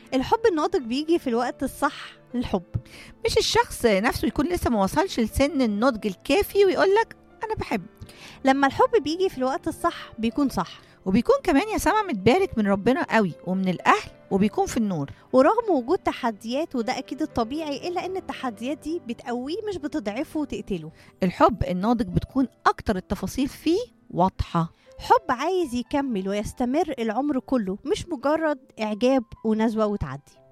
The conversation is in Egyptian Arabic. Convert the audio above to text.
الحب الناضج بيجي في الوقت الصح للحب مش الشخص نفسه يكون لسه ما وصلش لسن النضج الكافي ويقول لك انا بحب لما الحب بيجي في الوقت الصح بيكون صح وبيكون كمان يا سما متبارك من ربنا قوي ومن الاهل وبيكون في النور ورغم وجود تحديات وده اكيد الطبيعي الا ان التحديات دي بتقويه مش بتضعفه وتقتله الحب الناضج بتكون اكتر التفاصيل فيه واضحه حب عايز يكمل ويستمر العمر كله مش مجرد اعجاب ونزوه وتعدي